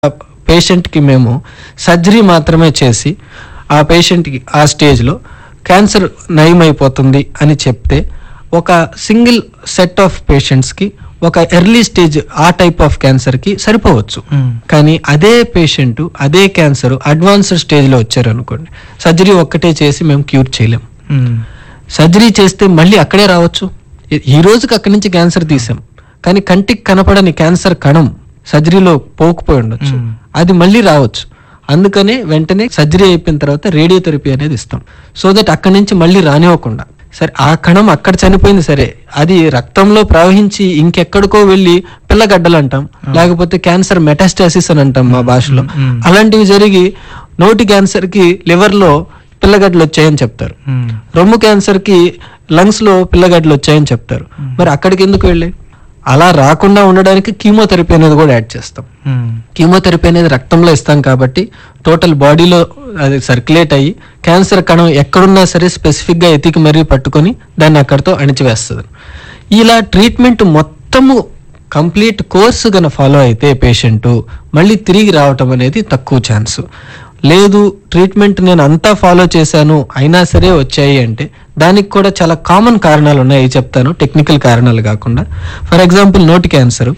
పేషెంట్కి మేము సర్జరీ మాత్రమే చేసి ఆ పేషెంట్కి ఆ స్టేజ్లో క్యాన్సర్ నయమైపోతుంది అని చెప్తే ఒక సింగిల్ సెట్ ఆఫ్ పేషెంట్స్కి ఒక ఎర్లీ స్టేజ్ ఆ టైప్ ఆఫ్ క్యాన్సర్కి సరిపోవచ్చు కానీ అదే పేషెంట్ అదే క్యాన్సర్ అడ్వాన్స్డ్ స్టేజ్లో వచ్చారనుకోండి సర్జరీ ఒక్కటే చేసి మేము క్యూర్ చేయలేం సర్జరీ చేస్తే మళ్ళీ అక్కడే రావచ్చు ఈ- ఈ రోజుకి అక్కడి నుంచి క్యాన్సర్ తీసాం కానీ కంటికి కనపడని క్యాన్సర్ కణం సర్జరీలో పోకపోయి ఉండొచ్చు మ్మ్. అది మళ్ళీ రావచ్చు అందుకనే వెంటనే సర్జరీ అయిపోయిన తర్వాత రేడియోథెరపీ అనేది ఇస్తాం సో దట్ అక్కడి నుంచి మళ్ళీ రానివ్వకుండా సరే ఆ కణం అక్కడ చనిపోయింది సరే అది రక్తంలో ప్రవహించి ఇంకెక్కడికో వెళ్ళి పిల్లగడ్డలు అంటాం లేకపోతే క్యాన్సర్ మెటాస్టాసిస్ అని అంటాం మా భాషలో మ్మ్. అలాంటివి జరిగి నోటి క్యాన్సర్ కి లివర్ లో పిల్లగడ్డలు వచ్చాయని చెప్తారు రొమ్ము క్యాన్సర్ కి లంగ్స్ లో పిల్లగడ్డలు వచ్చాయని చెప్తారు మరి అక్కడికి ఎందుకు వెళ్ళి అలా రాకుండా ఉండడానికి కీమోథెరపీ అనేది కూడా యాడ్ చేస్తాం కీమోథెరపీ అనేది రక్తంలో ఇస్తాం కాబట్టి టోటల్ బాడీలో అది సర్క్యులేట్ అయ్యి క్యాన్సర్ కణం ఎక్కడున్నా సరే స్పెసిఫిక్గా ఎతికి మరీ పట్టుకొని దాన్ని అక్కడితో అణిచివేస్తుంది ఇలా ట్రీట్మెంట్ మొత్తము కంప్లీట్ కోర్సు గన ఫాలో అయితే పేషెంట్ మళ్ళీ తిరిగి రావటం అనేది తక్కువ ఛాన్స్ లేదు ట్రీట్మెంట్ నేను అంతా ఫాలో చేశాను అయినా సరే వచ్చాయి అంటే దానికి కూడా చాలా కామన్ కారణాలు ఉన్నాయి చెప్తాను టెక్నికల్ కారణాలు కాకుండా ఫర్ ఎగ్జాంపుల్ నోటి క్యాన్సర్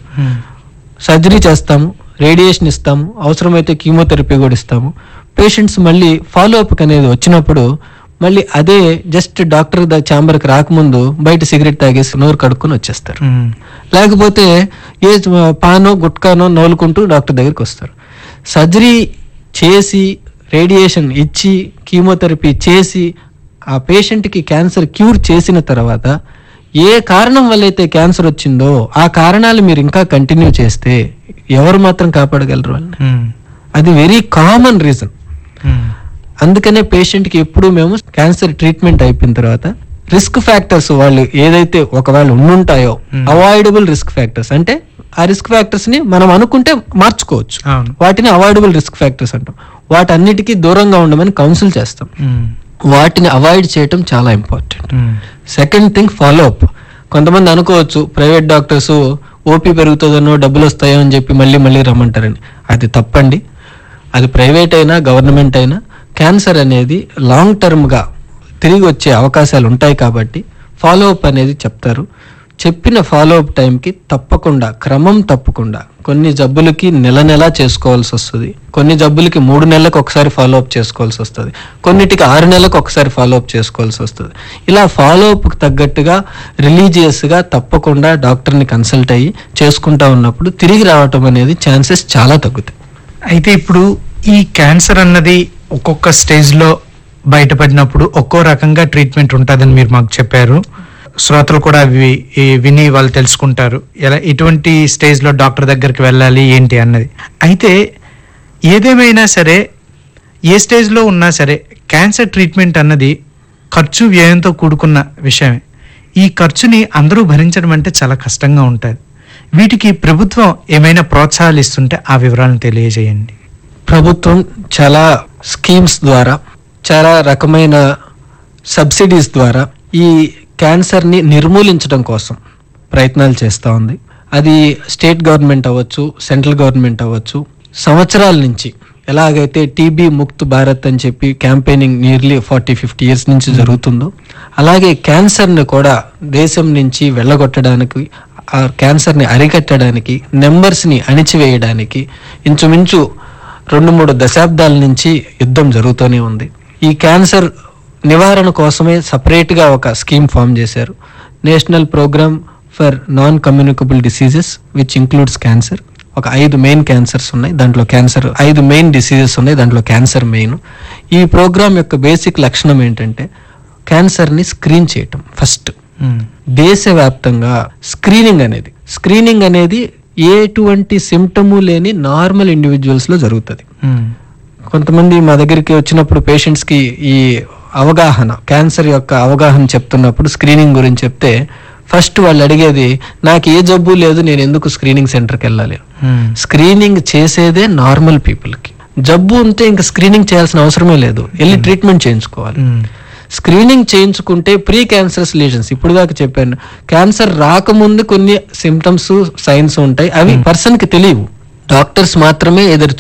సర్జరీ చేస్తాము రేడియేషన్ ఇస్తాము అవసరమైతే కీమోథెరపీ కూడా ఇస్తాము పేషెంట్స్ మళ్ళీ ఫాలో అప్ అనేది వచ్చినప్పుడు మళ్ళీ అదే జస్ట్ డాక్టర్ ద ఛాంబర్కి రాకముందు బయట సిగరెట్ తాగేసి నోరు కడుక్కొని వచ్చేస్తారు లేకపోతే ఏ పానో గుట్కానో నోలుకుంటూ డాక్టర్ దగ్గరికి వస్తారు సర్జరీ చేసి రేడియేషన్ ఇచ్చి కీమోథెరపీ చేసి ఆ పేషెంట్కి క్యాన్సర్ క్యూర్ చేసిన తర్వాత ఏ కారణం వల్ల అయితే క్యాన్సర్ వచ్చిందో ఆ కారణాలు మీరు ఇంకా కంటిన్యూ చేస్తే ఎవరు మాత్రం కాపాడగలరు వాళ్ళని అది వెరీ కామన్ రీజన్ అందుకనే పేషెంట్కి ఎప్పుడు మేము క్యాన్సర్ ట్రీట్మెంట్ అయిపోయిన తర్వాత రిస్క్ ఫ్యాక్టర్స్ వాళ్ళు ఏదైతే ఒకవేళ ఉండుంటాయో Hmm. అవాయిడబుల్ రిస్క్ ఫ్యాక్టర్స్ అంటే ఆ రిస్క్ ఫ్యాక్టర్స్ ని మనం అనుకుంటే మార్చుకోవచ్చు అవును వాటిని అవాయిడబుల్ రిస్క్ ఫ్యాక్టర్స్ అంటాం వాటన్నిటికీ దూరంగా ఉండమని కౌన్సిల్ చేస్తాం వాటిని అవాయిడ్ చేయటం చాలా important second thing follow up కొంతమంది అనుకోవచ్చు ప్రైవేట్ డాక్టర్స్ ఓపీ పెరుగుతుందనో డబ్బులు వస్తాయో అని చెప్పి మళ్ళీ మళ్ళీ రమ్మంటారని అది తప్పండి అది ప్రైవేట్ అయినా గవర్నమెంట్ అయినా క్యాన్సర్ అనేది లాంగ్ టర్మ్గా తిరిగి వచ్చే అవకాశాలు ఉంటాయి కాబట్టి ఫాలో అప్ అనేది చెప్తారు చెప్పిన ఫాలో అప్ టైంకి తప్పకుండా క్రమం తప్పకుండా కొన్ని జబ్బులకి నెల నెలా చేసుకోవాల్సి వస్తుంది కొన్ని జబ్బులకి మూడు నెలలకు ఒకసారి ఫాలో అప్ చేసుకోవాల్సి వస్తుంది కొన్నిటికి ఆరు నెలలకు ఒకసారి ఫాలో అప్ చేసుకోవాల్సి వస్తుంది ఇలా ఫాలో అప్కి తగ్గట్టుగా రిలీజియస్గా తప్పకుండా డాక్టర్ని కన్సల్ట్ అయ్యి చేసుకుంటా ఉన్నప్పుడు తిరిగి రావటం అనేది ఛాన్సెస్ చాలా తగ్గుతాయి అయితే ఇప్పుడు ఈ క్యాన్సర్ అన్నది ఒక్కొక్క స్టేజ్ లో బయటపడినప్పుడు ఒక్కో రకంగా ట్రీట్మెంట్ ఉంటుందని మీరు మాకు చెప్పారు శ్రోతలు కూడా అవి ఈ విని వాళ్ళు తెలుసుకుంటారు ఎలా ఎటువంటి స్టేజ్ లో డాక్టర్ దగ్గరికి వెళ్ళాలి ఏంటి అన్నది అయితే ఏదేమైనా సరే ఏ స్టేజ్ లో ఉన్నా సరే క్యాన్సర్ ట్రీట్మెంట్ అన్నది ఖర్చు వ్యయంతో కూడుకున్న విషయమే ఈ ఖర్చుని అందరూ భరించడం అంటే చాలా కష్టంగా ఉంటుంది వీటికి ప్రభుత్వం ఏమైనా ప్రోత్సాహాలు ఇస్తుంటే ఆ వివరాలను తెలియజేయండి ప్రభుత్వం చాలా స్కీమ్స్ ద్వారా చాలా రకమైన సబ్సిడీస్ ద్వారా ఈ క్యాన్సర్ని నిర్మూలించడం కోసం ప్రయత్నాలు చేస్తూ ఉంది అది స్టేట్ గవర్నమెంట్ అవ్వచ్చు సెంట్రల్ గవర్నమెంట్ అవ్వచ్చు సంవత్సరాల నుంచి ఎలాగైతే టీబీ ముక్త్ భారత్ అని చెప్పి campaigning nearly forty fifty years నుంచి జరుగుతుందో అలాగే క్యాన్సర్ని కూడా దేశం నుంచి వెళ్ళగొట్టడానికి ఆ క్యాన్సర్ని అరికట్టడానికి నెంబర్స్ని అణిచివేయడానికి ఇంచుమించు రెండు మూడు దశాబ్దాల నుంచి యుద్ధం జరుగుతూనే ఉంది ఈ క్యాన్సర్ నివారణ కోసమే సపరేట్గా ఒక స్కీమ్ ఫామ్ చేశారు national programme for non communicable diseases which includes cancer ఒక ఐదు మెయిన్ క్యాన్సర్స్ ఉన్నాయి దాంట్లో క్యాన్సర్ ఐదు మెయిన్ డిసీజెస్ ఉన్నాయి దాంట్లో క్యాన్సర్ మెయిన్ ఈ ప్రోగ్రామ్ యొక్క బేసిక్ లక్షణం ఏంటంటే క్యాన్సర్ని స్క్రీన్ చేయటం ఫస్ట్ దేశవ్యాప్తంగా స్క్రీనింగ్ అనేది స్క్రీనింగ్ అనేది ఎటువంటి సిమ్టము లేని నార్మల్ ఇండివిజువల్స్ లో జరుగుతుంది కొంతమంది మా దగ్గరికి వచ్చినప్పుడు పేషెంట్స్ కి ఈ అవగాహన క్యాన్సర్ యొక్క అవగాహన చెప్తున్నప్పుడు స్క్రీనింగ్ గురించి చెప్తే ఫస్ట్ వాళ్ళు అడిగేది నాకు ఏ జబ్బు లేదు నేను ఎందుకు స్క్రీనింగ్ సెంటర్కి వెళ్ళాలి స్క్రీనింగ్ చేసేదే నార్మల్ పీపుల్కి జబ్బు ఉంటే ఇంకా స్క్రీనింగ్ చేయాల్సిన అవసరమే లేదు వెళ్ళి ట్రీట్మెంట్ చేయించుకోవాలి స్క్రీనింగ్ చేయించుకుంటే ప్రీ క్యాన్సరస్ లీజన్స్ ఇప్పుడు దాకా చెప్పాను క్యాన్సర్ రాకముందు కొన్ని సిమ్టమ్స్ సైన్స్ ఉంటాయి అవి పర్సన్ కి తెలియవు డాక్టర్స్ మాత్రమే ఎదురు